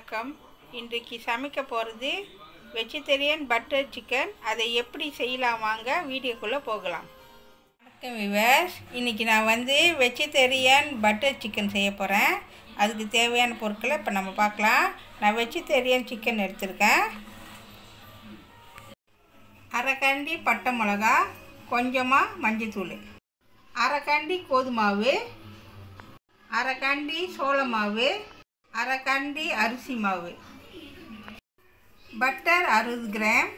வணக்கம் இன்றைக்கு சமைக்க போகிறது வெஜிடேரியன் பட்டர் சிக்கன் அதை எப்படி செய்யலாம் வாங்க வீடியோக்குள்ளே போகலாம் வணக்கம் விவர்ஸ் இன்றைக்கி நான் வந்து வெஜிடேரியன் பட்டர் சிக்கன் செய்ய போகிறேன் அதுக்கு தேவையான பொருட்களை இப்போ நம்ம பார்க்கலாம் நான் வெஜிடேரியன் சிக்கன் எடுத்திருக்கேன் அரைக்கண்டி பட்டை மிளகா கொஞ்சமாக மஞ்சத்தூள் அரைக்கண்டி கோதுமாவு அரைக்கண்டி சோள மாவு அரைக்கண்டி அரிசி மாவு பட்டர் அறுபது கிராம்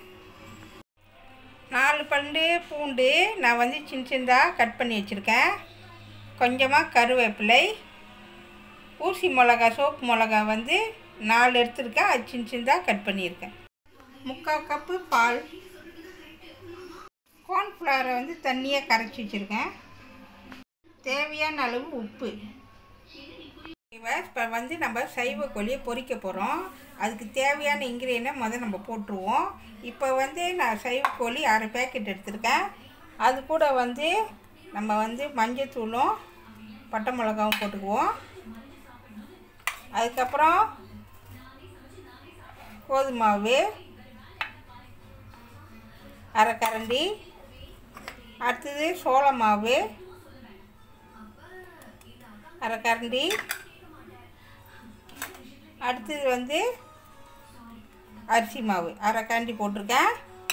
நாலு பண்டு பூண்டு நான் வந்து சின்ன சின்னதாக கட் பண்ணி வச்சுருக்கேன் கொஞ்சமாக கருவேப்பிலை ஊசி மிளகா சோப்பு மிளகா வந்து நாலு எடுத்துருக்கேன் அது சின்ன சின்னதாக கட் பண்ணியிருக்கேன் முக்கால் கப்பு பால் கார்ன்ஃப்ளவரை வந்து தண்ணியாக கரைச்சி வச்சுருக்கேன் தேவையான அளவு உப்பு இப்போ வந்து நம்ம சைவ கோழியை பொரிக்க போகிறோம் அதுக்கு தேவையான இன்க்ரீடியனை முதல் நம்ம போட்டுருவோம் இப்போ வந்து நான் சைவ கோழி அரை பேக்கெட் எடுத்திருக்கேன் அது கூட வந்து நம்ம வந்து மஞ்சத்தூளும் பட்டை மிளகாவும் போட்டுக்குவோம் அதுக்கப்புறம் கோதுமாவு அரை கரண்டி அடுத்தது சோள மாவு அரை கரண்டி அடுத்தது வந்து அரிசி மாவு அரை கரண்டி போட்டிருக்கேன்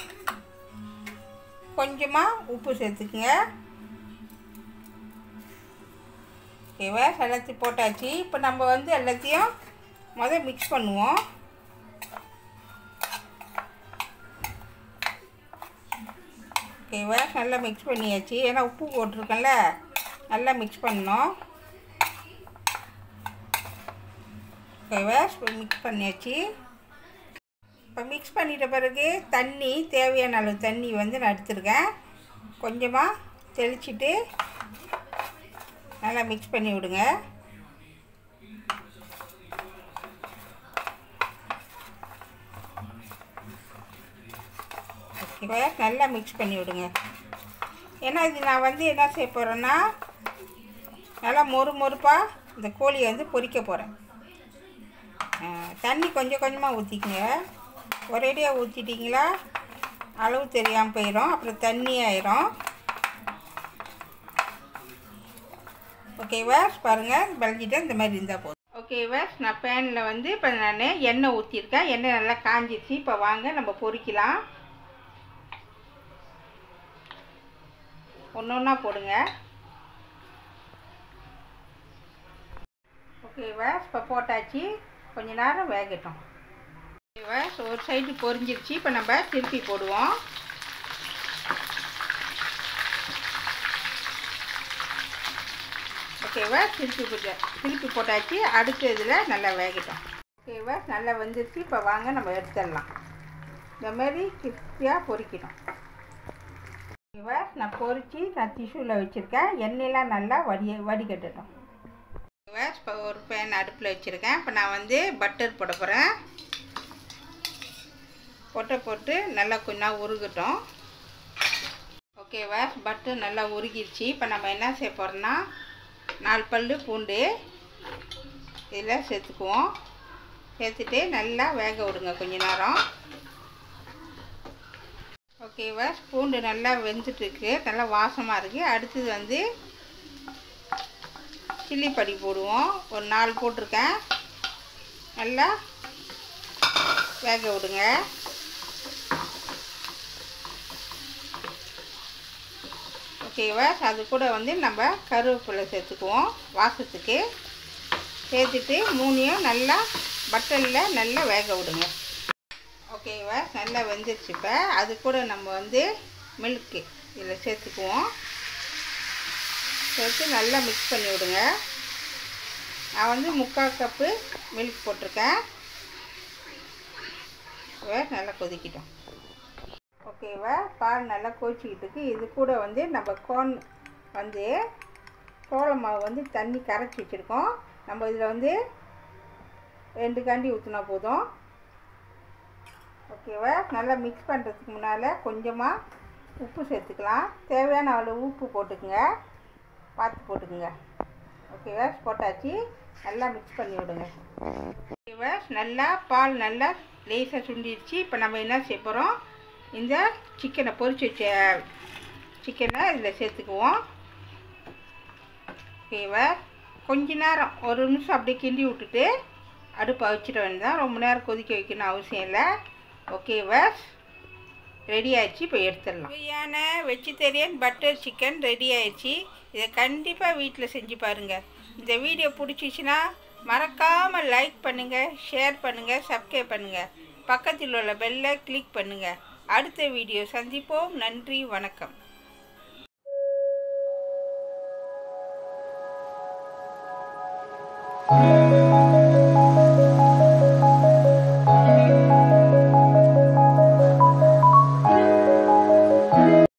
கொஞ்சமாக உப்பு சேர்த்துக்குங்க ஓகேவா எல்லாத்தையும் போட்டாச்சு இப்போ நம்ம வந்து எல்லாத்தையும் முதல் மிக்ஸ் பண்ணுவோம் ஓகேவா நல்லா மிக்ஸ் பண்ணியாச்சு ஏன்னா உப்பு போட்டிருக்கேன்ல நல்லா மிக்ஸ் பண்ணணும் ஓகேவா இப்போ மிக்ஸ் பண்ணியாச்சு இப்போ மிக்ஸ் பண்ணிட்ட பிறகு தண்ணி தேவையான அளவு தண்ணி வந்து நான் எடுத்துருக்கேன் கொஞ்சமாக தெளிச்சிட்டு நல்லா மிக்ஸ் பண்ணி விடுங்க ஓகேவா நல்லா மிக்ஸ் பண்ணி விடுங்க ஏன்னா இது நான் வந்து என்ன செய்ய போகிறேன்னா நல்லா மொறு மொறுப்பாக இந்த கோழியை வந்து பொரிக்க போகிறேன் தண்ணி கொஞ்சம் கொஞ்சமாக ஊற்றிக்குங்க ஒரேடியாக ஊற்றிட்டிங்களா அளவு தெரியாமல் போயிடும் அப்புறம் தண்ணி ஆயிரும் ஓகேவா பாருங்கள் விளைஞ்சிட்டு இந்த மாதிரி இருந்தால் போதும் ஓகேவா நான் பேனில் வந்து இப்போ நான் எண்ணெய் ஊற்றிருக்கேன் எண்ணெய் நல்லா காஞ்சிச்சு இப்போ வாங்க நம்ம பொரிக்கலாம் ஒன்று ஒன்றா போடுங்க ஓகேவா இப்போ போட்டாச்சு கொஞ்ச நேரம் வேகட்டும் ஓகேவா ஒரு சைடு பொரிஞ்சிருச்சு இப்போ நம்ம திருப்பி போடுவோம் ஓகேவா திருப்பி போட்ட திருப்பி போட்டாச்சு அடுத்த இதில் நல்லா வேகட்டும் ஓகேவா நல்லா வந்துருச்சு இப்போ வாங்க நம்ம எடுத்துடலாம் இந்த மாதிரி கிறிஸ்பியாக பொரிக்கணும் ஓகேவா நான் பொரித்து நான் டிஷ்யூவில் வச்சுருக்கேன் எண்ணெயெலாம் நல்லா வடி வடிகட்டட்டும் இப்போ ஒரு பேன் அடுப்பில் வச்சுருக்கேன் இப்போ நான் வந்து பட்டர் போட போகிறேன் பொட்டை போட்டு நல்லா கொஞ்சம் உருகட்டும் ஓகேவா பட்டர் நல்லா உருகிடுச்சு இப்போ நம்ம என்ன செய்ய போகிறோன்னா நாலு பல் பூண்டு இதில் சேர்த்துக்குவோம் சேர்த்துட்டு நல்லா வேக விடுங்க கொஞ்ச நேரம் ஓகேவா பூண்டு நல்லா வெந்துட்டுருக்கு நல்லா வாசமாக இருக்குது அடுத்தது வந்து சில்லி படி போடுவோம் ஒரு நாலு போட்டிருக்கேன் நல்லா வேக விடுங்க ஓகேவா அது கூட வந்து நம்ம கருவேப்பிலை சேர்த்துக்குவோம் வாசத்துக்கு சேர்த்துட்டு மூணையும் நல்லா பட்டனில் நல்லா வேக விடுங்க ஓகேவா நல்லா வெந்துருச்சு இப்போ அது கூட நம்ம வந்து மில்க்கு இதில் சேர்த்துக்குவோம் சேர்த்து நல்லா மிக்ஸ் பண்ணி விடுங்க நான் வந்து முக்கால் கப்பு மில்க் போட்டிருக்கேன் நல்லா கொதிக்கிட்டோம் ஓகேவா பால் நல்லா கொதிச்சிக்கிட்டு இது கூட வந்து நம்ம கோன் வந்து சோள மாவு வந்து தண்ணி கரைச்சி வச்சுருக்கோம் நம்ம இதில் வந்து ரெண்டு காண்டி ஊற்றினா போதும் ஓகேவா நல்லா மிக்ஸ் பண்ணுறதுக்கு முன்னால் கொஞ்சமாக உப்பு சேர்த்துக்கலாம் தேவையான அளவு உப்பு போட்டுக்குங்க பார்த்து போட்டுக்குங்க ஓகேவா போட்டாச்சு நல்லா மிக்ஸ் பண்ணி விடுங்க இவர் நல்லா பால் நல்லா லேசாக சுண்டிடுச்சு இப்போ நம்ம என்ன செய்ய போகிறோம் இந்த சிக்கனை பொரிச்சு வச்ச சிக்கனை இதில் சேர்த்துக்குவோம் இவர் கொஞ்ச நேரம் ஒரு நிமிஷம் அப்படியே கிண்டி விட்டுட்டு அடுப்பை வச்சிட வேண்டாம் ரொம்ப நேரம் கொதிக்க வைக்கணும் அவசியம் இல்லை ஓகேவா ரெடி ஆயிடுச்சு இப்போ எடுத்துடலாம் சுவையான வெஜிடேரியன் பட்டர் சிக்கன் ரெடி ஆயிடுச்சு இதை கண்டிப்பாக வீட்டில் செஞ்சு பாருங்கள் இந்த வீடியோ பிடிச்சிச்சின்னா மறக்காமல் லைக் பண்ணுங்கள் ஷேர் பண்ணுங்கள் சப்ஸ்கிரைப் பண்ணுங்கள் பக்கத்தில் உள்ள பெல்லை கிளிக் பண்ணுங்கள் அடுத்த வீடியோ சந்திப்போம் நன்றி வணக்கம் thank you